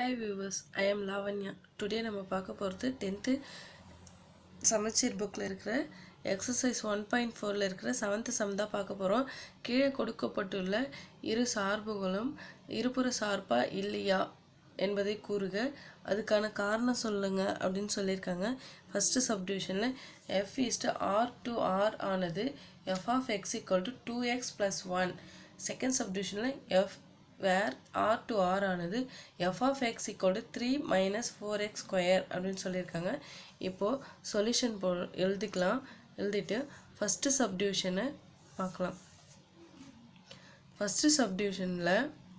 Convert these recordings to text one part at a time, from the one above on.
hi viewers I am Lavanya today நம்ம பார்க்க போகிறது டென்த்து சமச்சீர் புக்கில் இருக்கிற எக்ஸசைஸ் ஒன் பாயிண்ட் ஃபோரில் இருக்கிற செவன்த்து சம் தான் பார்க்க போகிறோம் கீழே கொடுக்கப்பட்டுள்ள இரு சார்புகளும் இருபுற சார்பா இல்லையா என்பதை கூறுக அதுக்கான காரணம் சொல்லுங்க அப்படின்னு சொல்லியிருக்காங்க ஃபஸ்ட்டு சப்டிவிஷனில் f is R to R ஆனது f of x equal to two x plus one second சப்டிவிஷனில் f where R to R ஆனது f of x equal to three minus four x square அப்படின்னு சொல்லியிருக்காங்க இப்போது solution போ எழுதிக்கலாம் எழுதிட்டு first சப்டிவிஷனை பார்க்கலாம் ஃபஸ்ட்டு சப்டிவிஷனில்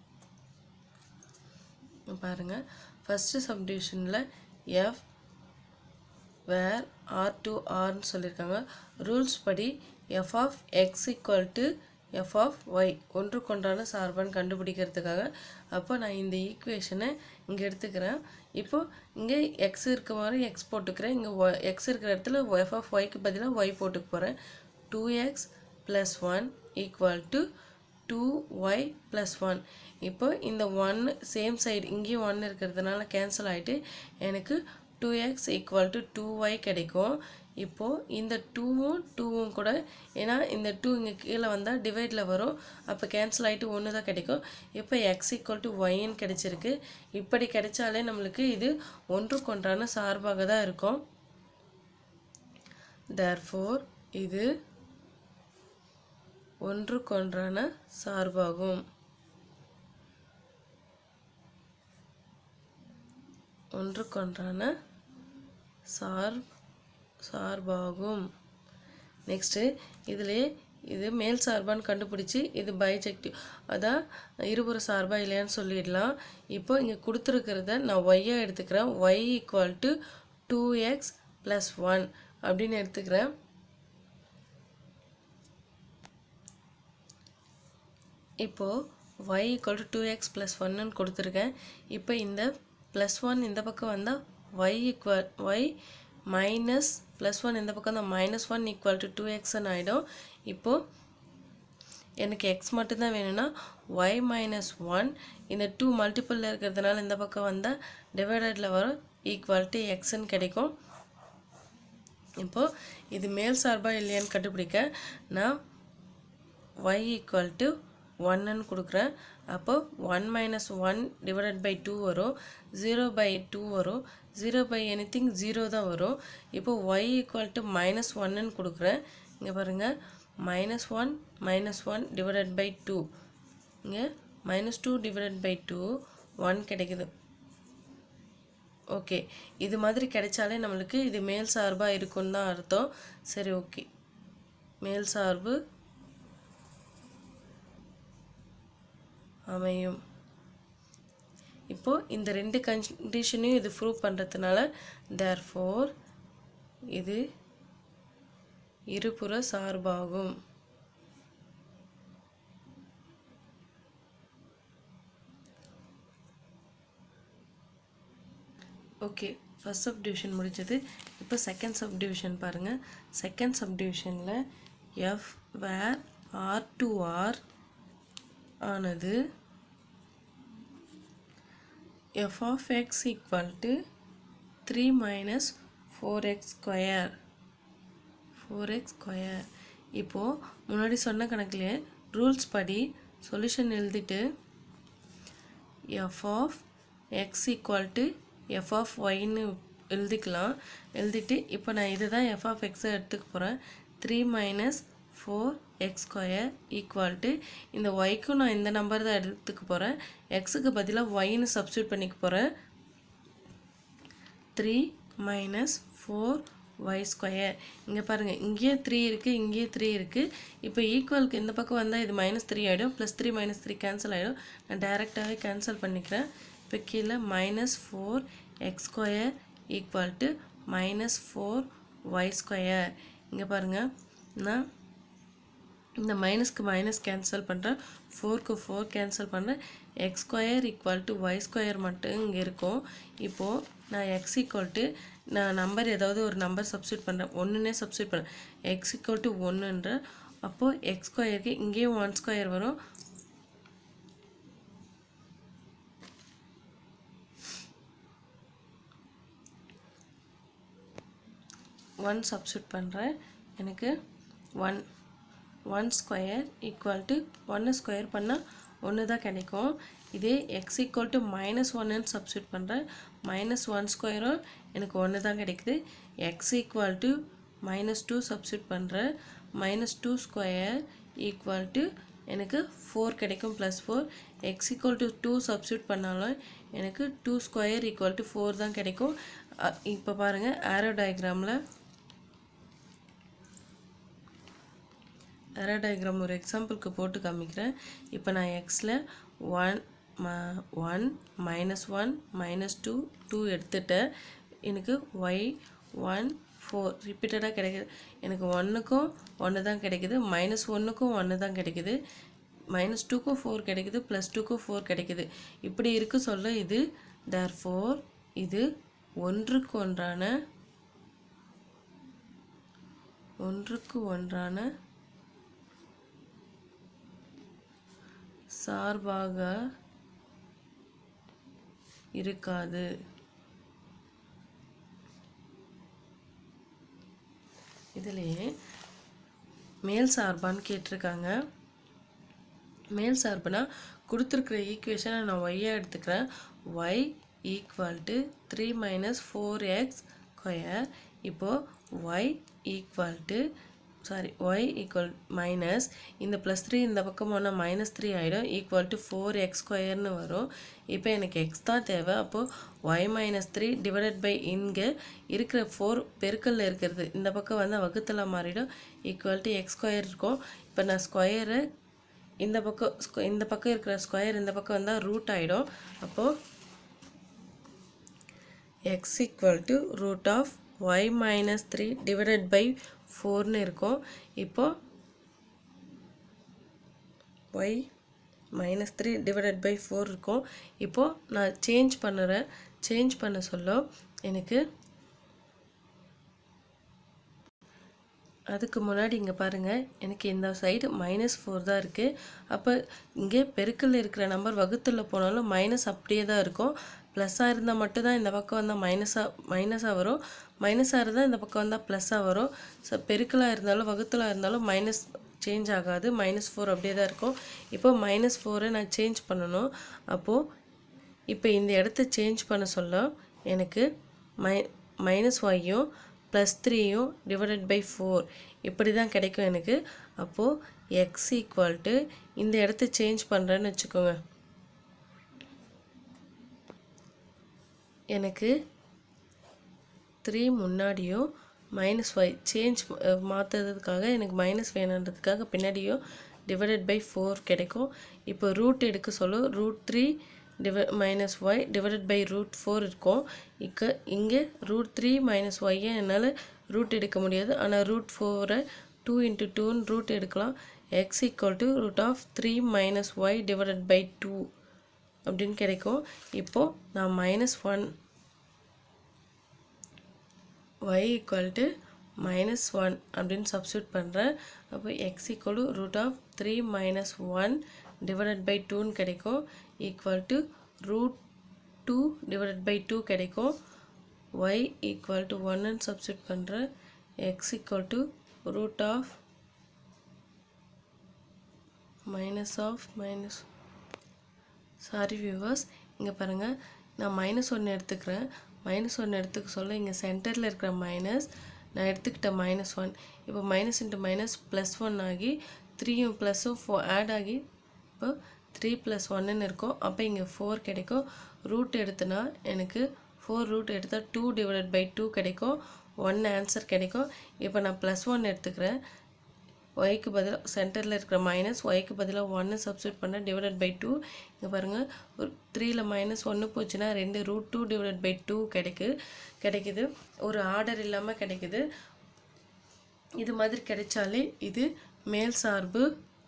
பாருங்கள் ஃபஸ்ட்டு சப்டிவிஷனில் எஃப் வேர் ஆர் டு ஆர்னு சொல்லியிருக்காங்க ரூல்ஸ் படி f of x equal to f of y ஒன்றுக்கொன்றான சார்பான்னு கண்டுபிடிக்கிறதுக்காக அப்போ நான் இந்த ஈக்குவேஷனை இங்கே எடுத்துக்கிறேன் இப்போது இங்கே எக்ஸ் இருக்க மாதிரி எக்ஸ் போட்டுக்கிறேன் இங்கே ஒ எக்ஸ் இருக்கிற இடத்துல எஃப் ஆஃப் ஒய்க்கு பதிலாக ஒய் போட்டுக்க போகிறேன் two x plus one equal to two y plus one இப்போ இந்த ஒன் சேம் சைடு இங்கேயும் ஒன் இருக்கிறதுனால கேன்சல் ஆகிட்டு எனக்கு two x equal to two y கிடைக்கும் இப்போது இந்த டூவும் டூவும் கூட ஏன்னா இந்த டூ இங்கே கீழே வந்தால் டிவைடில் வரும் அப்போ கேன்சல் ஆகிட்டு ஒன்று தான் கிடைக்கும் இப்போ எக்ஸ் ஈக்குவல் டு ஒய்ன்னு கிடைச்சிருக்கு இப்படி கிடைச்சாலே நம்மளுக்கு இது ஒன்றுக்கொன்றான சார்பாக தான் இருக்கும் தேர்ஃபோர் இது ஒன்றுக்கொன்றான சார்பாகும் ஒன்றுக்கொன்றான சார் சார்பாகும் நெக்ஸ்ட்டு இதிலே இது மேல் சார்பான்னு கண்டுபிடிச்சி இது பைஜெக்டிவ் அதான் இருபுற சார்பா இல்லையான்னு சொல்லிடலாம் இப்போ இங்கே கொடுத்துருக்கிறத நான் ஒய்யாக எடுத்துக்கிறேன் y equal to two x plus one அப்படின்னு எடுத்துக்கிறேன் இப்போது y equal to two x plus ஒன்னு கொடுத்துருக்கேன் இப்போ இந்த ப்ளஸ் ஒன் இந்த பக்கம் வந்தால் y equal y minus plus one இந்த பக்கம் தான் minus one equal to two எக்ஸ்ன்னு ஆகிடும் இப்போது எனக்கு எக்ஸ் மட்டும்தான் வேணும்னா ஒய் மைனஸ் ஒன் இந்த டூ மல்டிப்புளில் இருக்கிறதுனால இந்த பக்கம் வந்தால் டிவைடடில் வரும் ஈக்குவல் டு எக்ஸ்ன்னு கிடைக்கும் இப்போது இது மேல் சார்பாக இல்லையான்னு கண்டுபிடிக்க நான் ஒய் ஈக்குவல் டு ஒன்னுன்னு கொடுக்குறேன் அப்போ one minus one divided by two வரும் ஜீரோ பை டூ வரும் zero by anything zero தான் வரும் இப்போ ஒய் ஈக்குவல் டு மைனஸ் ஒன்னுன்னு கொடுக்குறேன் இங்கே பாருங்கள் minus one minus one divided by two இங்கே minus two divided by two one கிடைக்குது ஓகே இது மாதிரி கிடைச்சாலே நம்மளுக்கு இது மேல் சார்பாக இருக்குன்னு தான் அர்த்தம் சரி ஓகே மேல் சார்பு அமையும் இப்போது இந்த ரெண்டு கண்டிஷனையும் இது ப்ரூவ் பண்ணுறதுனால தேர் ஃபோர் இது இருபுற சார்பாகும் ஓகே ஃபஸ்ட் சப் டிவிஷன் முடிஞ்சது இப்போ செகண்ட் சப் டிவிஷன் பாருங்கள் செகண்ட் சப் டிவிஷனில் f where R to R ஆனது f of x equal to 3 minus 4x square 4x square இப்போது முன்னாடி சொன்ன கணக்குலேயே ரூல்ஸ் படி சொல்யூஷன் எழுதிட்டு f of x equal to f of ஒய்ன்னு எழுதிக்கலாம் எழுதிட்டு இப்போ நான் இதை தான் எஃப் ஆஃப் எக்ஸை எடுத்துக்க போகிறேன் three minus four x square equal to இந்த ஒய்க்கும் நான் இந்த நம்பர் தான் எடுத்துக்க போகிறேன் எக்ஸுக்கு பதிலாக ஒய்னு சப்ஸ்டியூட் பண்ணிக்க போகிறேன் three minus four y square இங்கே பாருங்கள் இங்கேயே த்ரீ இருக்குது இங்கேயே த்ரீ இருக்குது இப்போ ஈக்குவலுக்கு இந்த பக்கம் வந்தால் இது மைனஸ் த்ரீ ஆகிடும் plus three minus three cancel ஆகிடும் நான் டேரெக்டாகவே கேன்சல் பண்ணிக்கிறேன் இப்போ கீழே minus four x square equal to minus four y square இங்கே பாருங்கள் நான் இந்த மைனஸ்க்கு மைனஸ் கேன்சல் பண்ணுறேன் ஃபோருக்கு ஃபோர் கேன்சல் பண்ணுறேன் x square equal to y square மட்டும் இங்கே இருக்கும் இப்போது நான் எக்ஸ் ஈக்குவல் டு நான் நம்பர் ஏதாவது ஒரு நம்பர் சப்ஸ்டியூட் பண்ணுறேன் ஒன்றுனே சப்ஸ்டியூட் பண்ணுறேன் எக்ஸ் ஈக்குவல் டு ஒன்றுன்ற அப்போது எக்ஸ் ஸ்கொயருக்கு இங்கேயும் ஒன் ஸ்கொயர் வரும் ஒன் சப்ஸ்டியூட் பண்ணுறேன் எனக்கு one one square equal to ஒன்று ஸ்கொயர் பண்ணால் ஒன்று தான் கிடைக்கும் இதே எக்ஸ் ஈக்குவல் டு மைனஸ் ஒன்னு சப்ஸ்டியூட் பண்ணுறேன் மைனஸ் ஒன் ஸ்கொயரும் எனக்கு ஒன்று தான் கிடைக்குது x equal to minus two substitute பண்ணுறேன் minus two square equal to எனக்கு ஃபோர் கிடைக்கும் plus four x equal to two substitute பண்ணாலும் எனக்கு two square equal to four தான் கிடைக்கும் இப்போ பாருங்கள் ஆரோ டயக்ராமில் எரோ டயக்ராம் ஒரு எக்ஸாம்பிளுக்கு போட்டு காமிக்கிறேன் இப்போ நான் எக்ஸில் ஒன் ம one minus one minus two two எடுத்துட்டேன் எனக்கு ஒய் ஒன் ஃபோர் ரிப்பீட்டடாக கிடைக்குது எனக்கு ஒன்றுக்கும் ஒன்று தான் கிடைக்குது மைனஸ் ஒன்றுக்கும் ஒன்று தான் கிடைக்குது மைனஸ் டூக்கும் ஃபோர் கிடைக்குது ப்ளஸ் டூக்கும் ஃபோர் கிடைக்குது இப்படி இருக்க சொல்ல இது தேர் ஃபோர் இது ஒன்றுக்கு ஒன்றான ஒன்றுக்கு ஒன்றான சார்பாக இருக்காது இதுலேயே மேல் சார்பான்னு கேட்டிருக்காங்க மேல் சார்புனா கொடுத்துருக்குற ஈக்குவேஷனை நான் ஒய்யாக எடுத்துக்கிறேன் y equal to three minus four x square இப்போது y equal to sorry y equal minus இந்த ப்ளஸ் த்ரீ இந்த பக்கம் போனால் மைனஸ் த்ரீ ஆகிடும் ஈக்குவல் டு ஃபோர் எக்ஸ் ஸ்கொயர்னு வரும் இப்போ எனக்கு எக்ஸ் தான் தேவை அப்போது y minus three divided by இங்கே இருக்கிற ஃபோர் பெருக்கல்ல இருக்கிறது இந்த பக்கம் வந்து வகுத்தில் மாறிடும் ஈக்குவல் டு எக்ஸ் ஸ்கொயர் இருக்கும் இப்போ நான் ஸ்கொயரை இந்த பக்கம் ஸ்கொ- இந்த பக்கம் இருக்கிற ஸ்கொயர் இந்த பக்கம் வந்தால் ரூட் ஆகிடும் அப்போது x equal to root of y minus three divided by ஃபோர்னு இருக்கும் இப்போது y minus three divided by four இருக்கும் இப்போது நான் சேஞ்ச் பண்ணுறேன் சேஞ்ச் பண்ண சொல்ல எனக்கு அதுக்கு முன்னாடி இங்கே பாருங்கள் எனக்கு இந்த சைடு மைனஸ் ஃபோர் தான் இருக்குது அப்போ இங்கே பெருக்கல்ல இருக்கிற நம்பர் வகுத்தில் போனாலும் மைனஸ் அப்படியே தான் இருக்கும் ப்ளஸ்ஸாக இருந்தால் மட்டும்தான் இந்த பக்கம் வந்தால் மைனஸாக மைனஸாக வரும் மைனஸாக இருந்தால் இந்த பக்கம் வந்தால் ப்ளஸ்ஸாக வரும் ஸோ பெருக்கலாக இருந்தாலும் வகுத்தலாக இருந்தாலும் மைனஸ் சேஞ்ச் ஆகாது மைனஸ் ஃபோர் அப்படியே தான் இருக்கும் இப்போ மைனஸ் ஃபோரை நான் சேஞ்ச் பண்ணணும் அப்போது இப்போ இந்த இடத்த சேஞ்ச் பண்ண சொல்ல எனக்கு மை மைனஸ் ஒய்யும் ப்ளஸ் த்ரீயும் டிவைடட் பை ஃபோர் இப்படி தான் கிடைக்கும் எனக்கு அப்போது எக்ஸ் ஈக்குவல் டு இந்த இடத்த சேஞ்ச் பண்ணுறேன்னு வச்சுக்கோங்க எனக்கு த்ரீ முன்னாடியும் மைனஸ் ஒய் சேஞ்ச் மாற்றுறதுக்காக எனக்கு மைனஸ் வேணுன்றதுக்காக பின்னாடியும் டிவைடட் பை ஃபோர் கிடைக்கும் இப்போ ரூட் எடுக்க சொல்ல ரூட் த்ரீ டிவை minus y divided by root four இருக்கும் இக்க இங்கே ரூட் த்ரீ மைனஸ் ஒய்யை என்னால் ரூட் எடுக்க முடியாது ஆனால் ரூட் ஃபோரை டூ இன்ட்டு டூன்னு ரூட் எடுக்கலாம் x equal to root of three minus y divided by two அப்படின்னு கிடைக்கும் இப்போது நான் minus one y equal to minus one அப்படின்னு சப்ஸ்டியூட் பண்ணுறேன் அப்போ x equal to root of three minus one divided by டூன்னு கிடைக்கும் equal to root two divided by two கிடைக்கும் ஒய் ஈக்குவல் டு ஒன்னு சப்ஸ்டியூட் பண்ணுறேன் x equal to root of minus of minus sorry viewers இங்கே பாருங்கள் நான் minus ஒன்று எடுத்துக்கிறேன் மைனஸ் ஒன்று எடுத்துக்க சொல்ல இங்கே சென்டரில் இருக்கிற மைனஸ் நான் எடுத்துக்கிட்ட மைனஸ் ஒன் இப்போ minus into minus plus one ஆகி த்ரீயும் ப்ளஸ்ஸும் ஃபோ ஆட் ஆகி இப்போ த்ரீ ப்ளஸ் ஒன்னுன்னு இருக்கும் அப்போ இங்கே ஃபோர் கிடைக்கும் ரூட் எடுத்தனா எனக்கு ஃபோர் ரூட் எடுத்தால் டூ டிவைடட் பை டூ கிடைக்கும் ஒன் ஆன்சர் கிடைக்கும் இப்போ நான் ப்ளஸ் ஒன் எடுத்துக்கிறேன் ஒய்க்கு பதிலாக சென்டரில் இருக்கிற மைனஸ் ஒய்க்கு பதிலாக ஒன்று சப்ஸ்டியூட் பண்ண டிவைடட் பை டூ இங்கே பாருங்கள் ஒரு த்ரீயில் மைனஸ் ஒன்று போச்சுன்னா ரெண்டு root two divided by two கிடைக்கு கிடைக்குது ஒரு ஆர்டர் இல்லாமல் கிடைக்குது இது மாதிரி கிடைச்சாலே இது மேல் சார்பு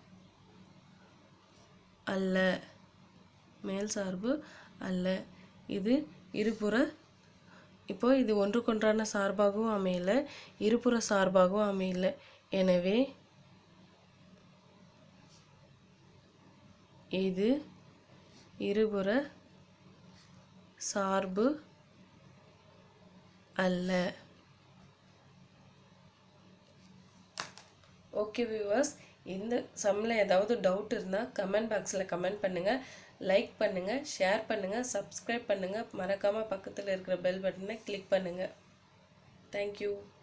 அல்ல மேல் சார்பு அல்ல இது இருபுற இப்போ இது ஒன்றுக்கொன்றான சார்பாகவும் அமையல இருபுற சார்பாகவும் அமையல எனவே இது இருபுற சார்பு அல்ல ஓகே வியூவர்ஸ் இந்த சம்மில் ஏதாவது டவுட் இருந்தால் கமெண்ட் பாக்ஸில் கமெண்ட் பண்ணுங்கள் லைக் பண்ணுங்கள் ஷேர் பண்ணுங்கள் சப்ஸ்கிரைப் பண்ணுங்கள் மறக்காமல் பக்கத்தில் இருக்கிற பெல் பட்டனை கிளிக் பண்ணுங்கள் தேங்க்யூ